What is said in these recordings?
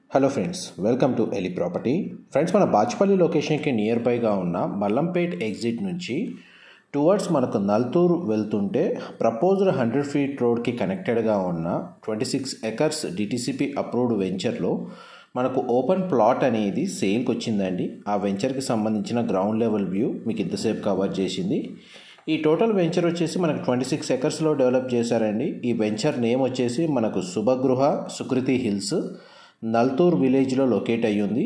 hello friends welcome to Eli property friends మన బాచ్పల్లి లొకేషన్కి near బైగా ఉన్న మల్లంపేట్ ఎగ్జిట్ నుంచి టువర్డ్స్ మనకు నల్తూరు వెళ్తుంటే ప్రపోజ్డ్ హండ్రెడ్ ఫీట్ రోడ్కి కనెక్టెడ్గా ఉన్న twenty six acres DTCP approved వెంచర్లో మనకు ఓపెన్ ప్లాట్ అనేది సేల్కి వచ్చిందండి ఆ వెంచర్కి సంబంధించిన గ్రౌండ్ లెవెల్ వ్యూ మీకు ఇంతసేపు కవర్ చేసింది ఈ టోటల్ వెంచర్ వచ్చేసి మనకు ట్వంటీ సిక్స్ ఎకర్స్లో డెవలప్ చేశారండి ఈ వెంచర్ నేమ్ వచ్చేసి మనకు శుభగృహ సుకృతి హిల్స్ నల్తూర్ విలేజ్లో లొకేట్ అయ్యింది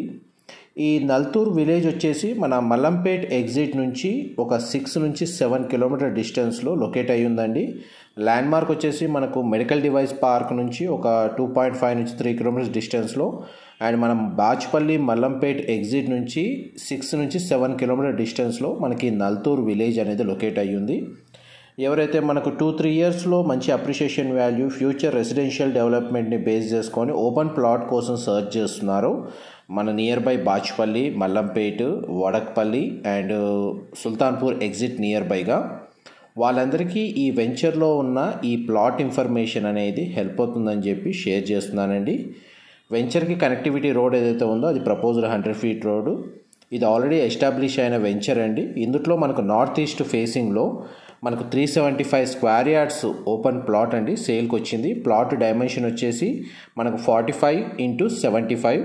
ఈ నల్తూర్ విలేజ్ వచ్చేసి మన మల్లంపేట్ ఎగ్జిట్ నుంచి ఒక సిక్స్ నుంచి సెవెన్ కిలోమీటర్ డిస్టెన్స్లో లొకేట్ అయ్యి ఉందండి ల్యాండ్ మార్క్ వచ్చేసి మనకు మెడికల్ డివైస్ పార్క్ నుంచి ఒక టూ పాయింట్ ఫైవ్ నుంచి త్రీ కిలోమీటర్స్ డిస్టెన్స్లో అండ్ మనం బాచ్పల్లి మల్లంపేట్ ఎగ్జిట్ నుంచి సిక్స్ నుంచి సెవెన్ కిలోమీటర్ డిస్టెన్స్లో మనకి నల్తూర్ విలేజ్ అనేది లొకేట్ అయ్యింది ఎవరైతే మనకు టూ త్రీ ఇయర్స్లో మంచి అప్రిషియేషన్ వాల్యూ ఫ్యూచర్ రెసిడెన్షియల్ డెవలప్మెంట్ని బేస్ చేసుకొని ఓపెన్ ప్లాట్ కోసం సర్చ్ చేస్తున్నారో మన nearby Bachupally Mallampet Vadakpally and Sultanpur exit near బైగా వాళ్ళందరికీ ఈ వెంచర్లో ఉన్న ఈ ప్లాట్ ఇన్ఫర్మేషన్ అనేది హెల్ప్ అవుతుందని చెప్పి షేర్ చేస్తున్నానండి వెంచర్కి కనెక్టివిటీ రోడ్ ఏదైతే ఉందో అది ప్రపోజ్డ్ హండ్రెడ్ ఫీట్ రోడ్ ఇది ఆల్రెడీ ఎస్టాబ్లిష్ అయిన వెంచర్ అండి ఇందులో మనకు నార్త్ ఈస్ట్ ఫేసింగ్లో మనకు three seventy five square yards open plot అండి సేల్కి వచ్చింది ప్లాట్ డైమెన్షన్ వచ్చేసి మనకు forty five into seventy five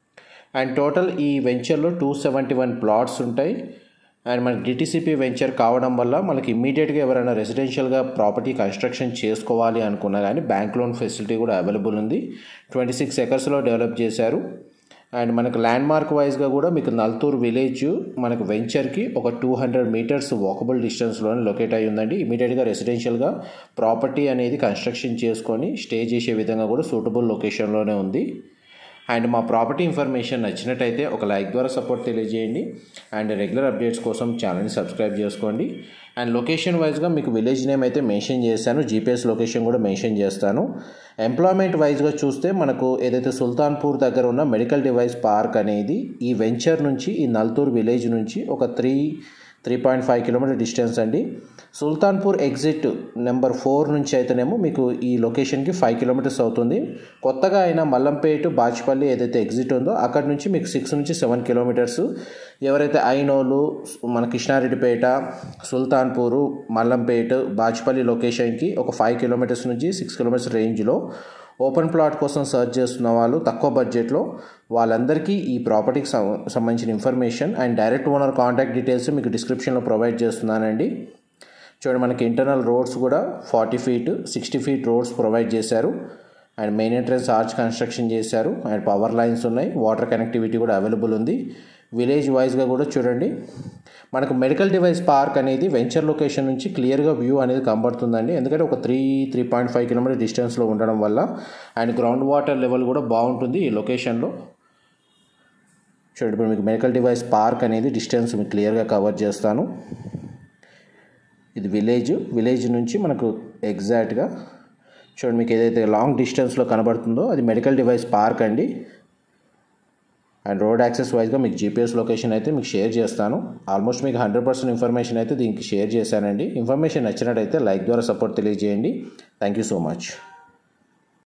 and total ఈ వెంచర్లో టూ సెవెంటీ వన్ ప్లాట్స్ ఉంటాయి అండ్ మనకి డిటీసీపీ వెంచర్ కావడం వల్ల మనకి ఇమ్మీడియట్గా ఎవరైనా రెసిడెన్షియల్గా ప్రాపర్టీ కన్స్ట్రక్షన్ చేసుకోవాలి అనుకున్నా కానీ బ్యాంక్ లోన్ ఫెసిలిటీ కూడా అవైలబుల్ ఉంది ట్వంటీ సిక్స్ ఎకర్స్లో డెవలప్ చేశారు అండ్ మనకు ల్యాండ్ మార్క్ వైజ్గా కూడా మీకు నల్తూర్ విలేజ్ మనకు వెంచర్కి ఒక టూ హండ్రెడ్ మీటర్స్ వాకబుల్ డిస్టెన్స్లోనే లొకేట్ అయి ఉందండి ఇమీడియట్గా రెసిడెన్షియల్గా ప్రాపర్టీ అనేది కన్స్ట్రక్షన్ చేసుకొని స్టే చేసే విధంగా కూడా సూటబుల్ లొకేషన్లోనే ఉంది అండ్ మా ప్రాపర్టీ ఇన్ఫర్మేషన్ నచ్చినట్టయితే ఒక లైక్ ద్వారా సపోర్ట్ తెలియజేయండి అండ్ రెగ్యులర్ అప్డేట్స్ కోసం ఛానల్ని సబ్స్క్రైబ్ చేసుకోండి అండ్ లొకేషన్ వైజ్గా మీకు విలేజ్ నేమ్ అయితే మెన్షన్ చేశాను జీపీఎస్ లొకేషన్ కూడా మెన్షన్ చేస్తాను ఎంప్లాయ్మెంట్ వైజ్గా చూస్తే మనకు ఏదైతే సుల్తాన్పూర్ దగ్గర ఉన్న మెడికల్ డివైస్ పార్క్ అనేది ఈ వెంచర్ నుంచి ఈ నల్తూర్ విలేజ్ నుంచి ఒక three three point five kilometre distance అండి సుల్తాన్పూర్ ఎగ్జిట్ నెంబర్ ఫోర్ నుంచి అయితేనేమో మీకు ఈ లొకేషన్కి ఫైవ్ కిలోమీటర్స్ అవుతుంది కొత్తగా అయిన మల్లంపేట బాచ్పల్లి ఏదైతే ఎగ్జిట్ ఉందో అక్కడ నుంచి మీకు సిక్స్ నుంచి సెవెన్ కిలోమీటర్స్ ఎవరైతే ఐనోలు మన కృష్ణారెడ్డిపేట సుల్తాన్పూరు మల్లంపేట బాచ్పల్లి లొకేషన్కి ఒక ఫైవ్ కిలోమీటర్స్ నుంచి సిక్స్ కిలోమీటర్స్ రేంజ్లో ఓపెన్ ప్లాట్ కోసం సర్చ్ చేస్తున్న వాళ్ళు తక్కువ బడ్జెట్లో వాళ్ళందరికీ ఈ ప్రాపర్టీకి సంబంధించిన information and direct owner contact details మీకు డిస్క్రిప్షన్లో ప్రొవైడ్ చేస్తున్నానండి చూడండి మనకి ఇంటర్నల్ రోడ్స్ కూడా forty feet sixty feet roads provide చేశారు and main entrance arch construction చేశారు అండ్ పవర్ లైన్స్ ఉన్నాయి వాటర్ కనెక్టివిటీ కూడా అవైలబుల్ ఉంది విలేజ్ వైజ్గా కూడా చూడండి మనకు మెడికల్ డివైస్ పార్క్ అనేది వెంచర్ లొకేషన్ నుంచి క్లియర్గా వ్యూ అనేది కనబడుతుందండి ఎందుకంటే ఒక three three point five kilometre డిస్టెన్స్లో ఉండడం వల్ల అండ్ గ్రౌండ్ వాటర్ లెవెల్ కూడా బాగుంటుంది ఈ లొకేషన్లో చూడండి ఇప్పుడు మీకు మెడికల్ డివైస్ పార్క్ అనేది డిస్టెన్స్ మీకు క్లియర్గా కవర్ చేస్తాను ఇది విలేజ్ విలేజ్ నుంచి మనకు ఎగ్జాక్ట్గా చూడండి మీకు ఏదైతే లాంగ్ డిస్టెన్స్లో కనబడుతుందో అది మెడికల్ డివైస్ పార్క్ అండి అండ్ రోడ్ యాక్సెస్ వైజ్గా మీకు జీపీఎస్ లొకేషన్ అయితే మీకు షేర్ చేస్తాను ఆల్మోస్ట్ మీకు హండ్రెడ్ పర్సెంట్ ఇన్ఫర్మేషన్ అయితే దీనికి షేర్ చేశానండి ఇన్ఫర్మేషన్ నచ్చినట్టయితే లైక్ ద్వారా సపోర్ట్ తెలియజేయండి థ్యాంక్ యూ సో మచ్